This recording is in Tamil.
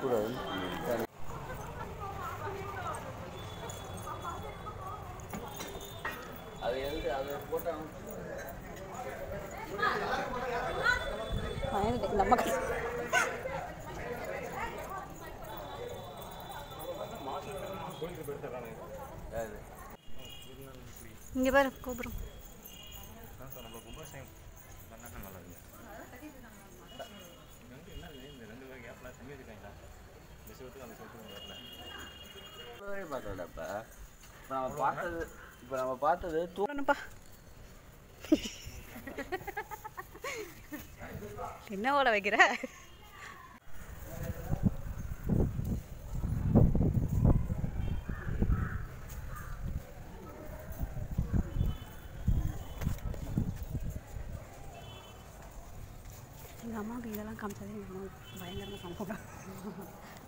எடுக்கக்கூடாதுன்னு சொல்லியிருக்காரு. அது எழுதி அதை போட்டு பயந்துட்டு இந்த அம்மா கை- யாரு இங்க பாரு கோபுரம் இப்பவே பார்த்தோம்டா இப்போ நம்ம பார்த்தது இப்போ நம்ம பார்த்தது தூ சொல்லணும்ப்பா என்ன ஓட வைக்கிற எங்கள் அம்மாவுக்கு இதெல்லாம் காமிச்சாலே எங்கள் அம்மா பயங்கரமாக சமைப்பாங்க